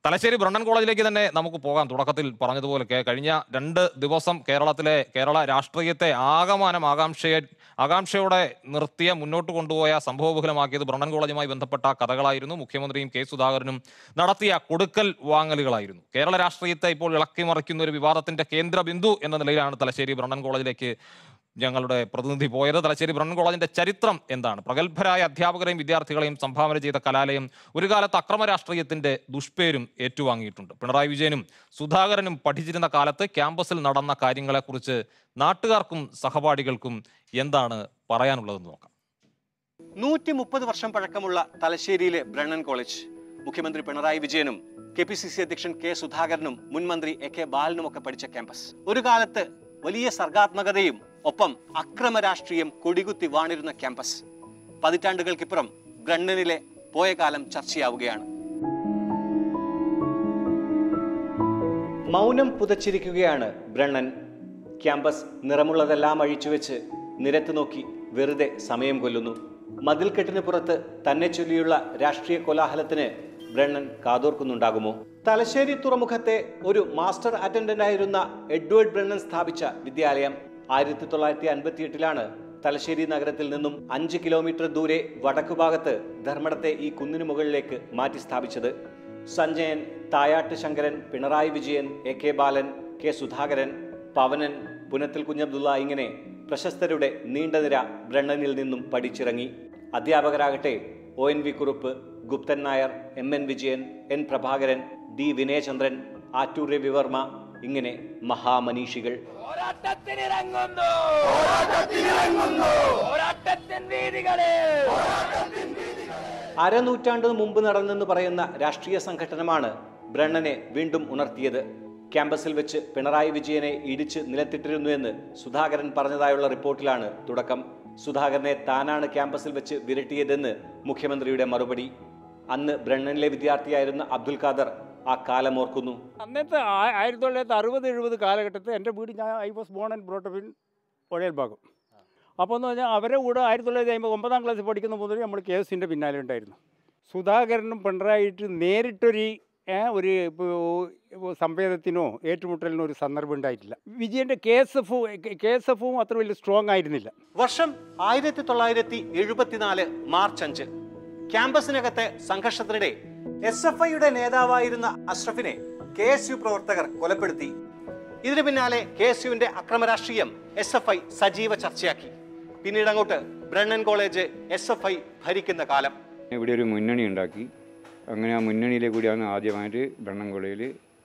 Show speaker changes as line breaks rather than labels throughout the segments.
Thalassery Brennen കോളേജിലേക്ക് തന്നെ നമുക്ക് പോകാം തുടക്കത്തിൽ പറഞ്ഞതുപോലെ കെ- കഴിഞ്ഞ രണ്ട് ദിവസം കേരളത്തിലെ കേരള രാഷ്ട്രീയത്തെ ആകമാനം ആകാംക്ഷയെ ആകാംക്ഷയോടെ നിർത്തിയ മുന്നോട്ട് കൊണ്ടുപോയ സംഭവബഹുലമാക്കിയത് ബ്രണ്ണൻ കോളേജുമായി ബന്ധപ്പെട്ട കഥകളായിരുന്നു മുഖ്യമന്ത്രിയും കെ സുധാകരനും നടത്തിയ കൊടുക്കൽ വാങ്ങലുകളായിരുന്നു കേരള രാഷ്ട്രീയത്തെ ഇപ്പോൾ ഇളക്കി മറിക്കുന്ന ഒരു വിവാദത്തിന്റെ കേന്ദ്ര ബിന്ദു എന്ന നിലയിലാണ് തലശ്ശേരി ബ്രണ്ണൻ കോളേജിലേക്ക് ഞങ്ങളുടെ പ്രതിനിധി പോയത് തലശ്ശേരി ബ്രണ്ണൻ കോളേജിന്റെ ചരിത്രം എന്താണ് പ്രഗത്ഭരായ അധ്യാപകരെയും വിദ്യാർത്ഥികളെയും സംഭാവന ചെയ്ത കലാലയം ഒരു കാലത്ത് അക്രമ രാഷ്ട്രീയത്തിന്റെ ദുഷ്പേരും ഏറ്റുവാങ്ങിയിട്ടുണ്ട് പിണറായി വിജയനും സുധാകരനും പഠിച്ചിരുന്ന കാലത്ത് ക്യാമ്പസിൽ നടന്ന കാര്യങ്ങളെക്കുറിച്ച് നാട്ടുകാർക്കും സഹപാഠികൾക്കും എന്താണ് പറയാനുള്ളതെന്ന് നോക്കാം
നൂറ്റി മുപ്പത് വർഷം പഴക്കമുള്ള തലശ്ശേരിയിലെ ബ്രണ്ണൻ കോളേജ് മുഖ്യമന്ത്രി പിണറായി വിജയനും കെ പി സി സി അധ്യക്ഷൻ കെ സുധാകരനും മുൻമന്ത്രി എ കെ ബാലനും ഒക്കെ പഠിച്ച ക്യാമ്പസ് ഒരു കാലത്ത് വലിയ സർഗാത്മകതയും ഒപ്പം അക്രമ രാഷ്ട്രീയം കൊടികുത്തി വാണിരുന്ന ക്യാമ്പസ് പതിറ്റാണ്ടുകൾക്കിപ്പുറം ബ്രണ്ണനിലെ പോയ കാലം ചർച്ചയാവുകയാണ് മൗനം പുതച്ചിരിക്കുകയാണ് ബ്രണ്ണൻ ക്യാമ്പസ് നിറമുള്ളതെല്ലാം അഴിച്ചുവെച്ച് നിരത്ത് നോക്കി വെറുതെ സമയം കൊല്ലുന്നു മതിൽക്കെട്ടിന് പുറത്ത് തന്നെ ചൊല്ലിയുള്ള രാഷ്ട്രീയ കോലാഹലത്തിന് ബ്രണ്ണൻ കാതോർക്കുന്നുണ്ടാകുമോ തലശ്ശേരി തുറമുഖത്തെ ഒരു മാസ്റ്റർ അറ്റൻഡന്റ് ആയിരുന്ന എഡ്വേർഡ് ബ്രണ്ണൻ സ്ഥാപിച്ച വിദ്യാലയം ആയിരത്തി തൊള്ളായിരത്തി അൻപത്തി എട്ടിലാണ് തലശ്ശേരി നഗരത്തിൽ നിന്നും അഞ്ച് കിലോമീറ്റർ ദൂരെ വടക്കുഭാഗത്ത് ധർമ്മടത്തെ ഈ കുന്നിനു മുകളിലേക്ക് മാറ്റി സ്ഥാപിച്ചത് Sanjayan Thayat Sankaran Pinarayi Vijayan A K Balan K Sudhakaran Pavanan Punathil Kunjabdulla ഇങ്ങനെ പ്രശസ്തരുടെ നീണ്ട നിര ബ്രണ്ണനിൽ നിന്നും പഠിച്ചിറങ്ങി അധ്യാപകരാകട്ടെ O N V Kurup Guptan Nair M N Vijayan N Prabhakaran D Vinayachandran Attoor Ravivarma ഇങ്ങനെ മഹാമനീഷികൾ
പോരാട്ടത്തിനിറങ്ങുന്നു പോരാട്ടത്തിൻ വീതികളിൽ
അരനൂറ്റാണ്ട് മുമ്പ് നടന്നെന്ന് പറയുന്ന രാഷ്ട്രീയ സംഘടനമാണ് ബ്രണ്ണനെ വീണ്ടും ഉണർത്തിയത് ക്യാമ്പസിൽ വെച്ച് പിണറായി വിജയനെ ഇടിച്ച് നിലത്തിട്ടിരുന്നു എന്ന് സുധാകരൻ പറഞ്ഞതായുള്ള റിപ്പോർട്ടിലാണ് തുടക്കം സുധാകരനെ താനാണ് ക്യാമ്പസിൽ വെച്ച് വിരട്ടിയതെന്ന് മുഖ്യമന്ത്രിയുടെ മറുപടി അന്ന് ബ്രണ്ണനിലെ വിദ്യാർത്ഥിയായിരുന്ന അബ്ദുൽ ഖാദർ ആ കാലം ഓർക്കുന്നു
അന്നത്തെ ആ- ആയിരത്തി തൊള്ളായിരത്തി അറുപത് എഴുപത് കാലഘട്ടത്തിൽ എൻ്റെ വീട് ഞാൻ I was born and brought up in ഒഴയൽ ഭാഗം അപ്പോൾ എന്ന് പറഞ്ഞാൽ അവരെ കൂടെ ആയിരത്തി തൊള്ളായിരത്തി അമ്പത് ഒമ്പതാം ക്ലാസ്സിൽ പഠിക്കുന്ന മുതൽ നമ്മൾ കെ എസിൻ്റെ പിന്നാലെ ഉണ്ടായിരുന്നു സുധാകരനും പിണറായിട്ട് നേരിട്ടൊരു ഏ, ഒരു ഇപ്പോൾ സംവേദത്തിനോ ഏറ്റുമുട്ടലിനോ ഒരു സന്ദർഭം ഉണ്ടായിട്ടില്ല വിജയൻ്റെ K S F K S എഫും അത്ര വലിയ സ്ട്രോങ് ആയിരുന്നില്ല
വർഷം ആയിരത്തി തൊള്ളായിരത്തി എഴുപത്തിനാല് മാർച്ച് അഞ്ച് ക്യാമ്പസിനകത്തെ സംഘർഷത്തിനിടെ എസ് എഫ് ഐയുടെ നേതാവായിരുന്ന അഷ്റഫിനെ കെ എസ് യു പ്രവർത്തകർ കൊലപ്പെടുത്തി ഇതിനു പിന്നാലെ കെ എസ് യുവിന്റെ അക്രമരാഷ്ട്രീയം എസ് എഫ് ഐ സജീവ ചർച്ചയാക്കി പിന്നീട് അങ്ങോട്ട് Brennan college S F I ഭരിക്കുന്ന കാലം
ഇവിടെ ഒരു മുന്നണി ഉണ്ടാക്കി അങ്ങനെ ആ മുന്നണിയിലെ കൂടിയാണ് ആദ്യമായിട്ട് ബ്രണ്ണൻ കോളേജിൽ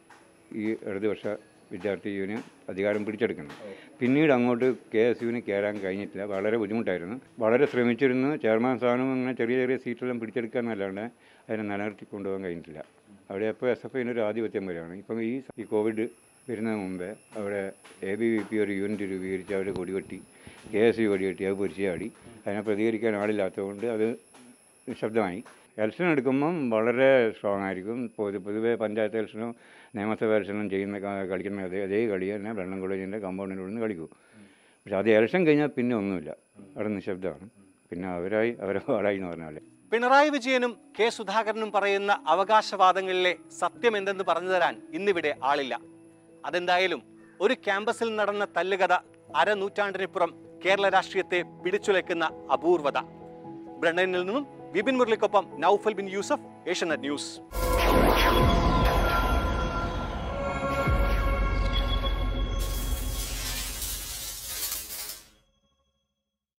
ഈ ഇടതുപക്ഷ വിദ്യാർത്ഥി യൂണിയൻ അധികാരം പിടിച്ചെടുക്കുന്നത് പിന്നീട് അങ്ങോട്ട് കെ എസ് യുവിന് കയറാൻ കഴിഞ്ഞിട്ടില്ല വളരെ ബുദ്ധിമുട്ടായിരുന്നു വളരെ ശ്രമിച്ചിരുന്നു ചെയർമാൻ സ്ഥാനവും അങ്ങനെ ചെറിയ ചെറിയ സീറ്റെല്ലാം പിടിച്ചെടുക്കാൻ എന്നല്ലാണ്ട് അതിനെ നിലനിർത്തി കൊണ്ടുപോകാൻ കഴിഞ്ഞിട്ടില്ല അവിടെ അപ്പോൾ എസ് എഫ് ഐന് ഒരു ആധിപത്യം വരികയാണ് ഇപ്പം ഈ ഈ കോവിഡ് വരുന്നതിന് മുമ്പേ അവിടെ എ ബി വി പി ഒരു യൂണിറ്റ് രൂപീകരിച്ച് അവർ കൊടികെട്ടി കെ എസ് യു കൊടികെട്ടി അത് പൊരിച്ചാടി അതിനെ പ്രതികരിക്കാൻ ആളില്ലാത്തതുകൊണ്ട് അത് നിശബ്ദമായി ഇലക്ഷൻ എടുക്കുമ്പം വളരെ സ്ട്രോങ് ആയിരിക്കും പൊതു പൊതുവെ പഞ്ചായത്ത് ഇലക്ഷനും നിയമസഭ ഇലക്ഷനും ചെയ്യുന്ന ക- കളിക്കുന്ന അതേ അതേ കളി തന്നെ വെള്ളം കോളേജിൻ്റെ കമ്പൗണ്ടിൻ്റെ ഉള്ളിൽ നിന്ന് കളിക്കും പക്ഷെ അത് ഇലക്ഷൻ കഴിഞ്ഞാൽ പിന്നെ ഒന്നുമില്ല അവിടെ നിശബ്ദമാണ് പിന്നെ അവരായി അവരെ പാടായി എന്ന് പറഞ്ഞ പോലെ
പിണറായി വിജയനും കെ സുധാകരനും പറയുന്ന അവകാശവാദങ്ങളിലെ സത്യം എന്തെന്ന് പറഞ്ഞു തരാൻ ഇന്നിവിടെ ആളില്ല അതെന്തായാലും ഒരു ക്യാമ്പസിൽ നടന്ന തല്ലുകഥ അരനൂറ്റാണ്ടിനിപ്പുറം കേരള രാഷ്ട്രീയത്തെ പിടിച്ചുലയ്ക്കുന്ന അപൂർവത ബ്രണ്ണനിൽ നിന്നും വിപിൻ മുരളിക്കൊപ്പം നൌഫൽ ബിൻ യൂസഫ് ഏഷ്യനെറ്റ് ന്യൂസ്